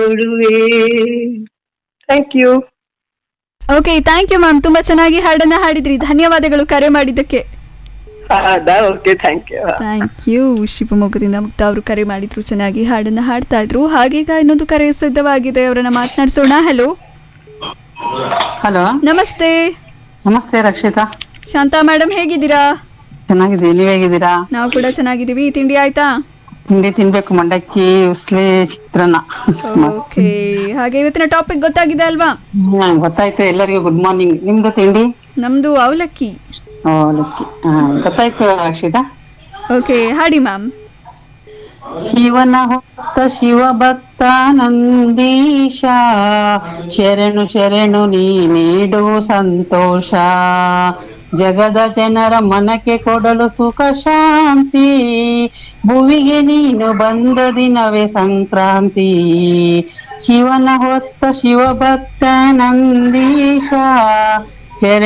ನೋಡುವೆ thank you okay thank you ma'am ತುಂಬಾ ಚೆನ್ನಾಗಿ ಹಾಡನ್ನ ಹಾಡಿದ್ರಿ ಧನ್ಯವಾದಗಳು ಕರೆ ಮಾಡಿದ್ದಕ್ಕೆ ಹೌದಾ okay thank you thank you ಶಿವಮೊಗ್ಗದಿಂದ ಮುಕ್ತ ಅವರು ಕರೆ ಮಾಡಿದ್ರು ಚೆನ್ನಾಗಿ ಹಾಡನ್ನ ಹಾಡ್ತಾ ಇದ್ರು ಹಾಗೀಗ ಇನ್ನೊಂದು ಕರೆ ಸಿದ್ಧವಾಗಿದೆ ಅವರನ್ನ ಮಾತನಾಡಿಸೋಣ ಹಲೋ ಹಲೋ ನಮಸ್ತೆ ನಮಸ್ತೆ ರಕ್ಷಿತಾ ಶಾಂತಾ ಮೇಡಮ್ ಹೇಗಿದ್ದೀರಾ ಚೆನ್ನಾಗಿದ್ದೀವಿ ನೀವ್ ಹೇಗಿದ್ದೀರಾ ನಾವು ಕೂಡ ಚೆನ್ನಾಗಿದ್ದೀವಿ ತಿಂಡಿ ಆಯ್ತಾ ತಿಂಡಿ ತಿನ್ಬೇಕು ಮಂಡಕ್ಕಿ ಉಸ್ಲಿ ಚಿತ್ರಾನ್ನ ಓಕೆ ಹಾಗೆ ಇವತ್ತಿನ ಟಾಪಿಕ್ ಗೊತ್ತಾಗಿದೆ ಅಲ್ವಾ ಹ್ಮ್, ಗೊತ್ತಾಯ್ತು ಎಲ್ಲರಿಗೂ ಗುಡ್ ಮಾರ್ನಿಂಗ್ ನಿಮ್ದು ತಿಂಡಿ ನಮ್ದು ಅವಲಕ್ಕಿ ಓ ಲಕ್ಕಿ ಹಾ ಗೊತ್ತಾಯ್ತು ರಕ್ಷಿತಾ ಓಕೆ ಹಾಡಿ ಮ್ಯಾಮ್ ಶಿವನ ಹೊತ್ತ ಶಿವ ಭಕ್ತ ನಂದೀಶ ಶರಣು ಶರಣು ನೀ ನೀಡು ಸಂತೋಷ ಜಗದ ಜನರ ಮನಕ್ಕೆ ಕೊಡಲು ಸುಖ ಶಾಂತಿ ಭುವಿಗೆ ನೀನು ಬಂದ ದಿನವೇ ಸಂಕ್ರಾಂತಿ ಶಿವನ ಹೊತ್ತ ಶಿವ ಭಕ್ತ ನಂದೀಶ ಶರಣ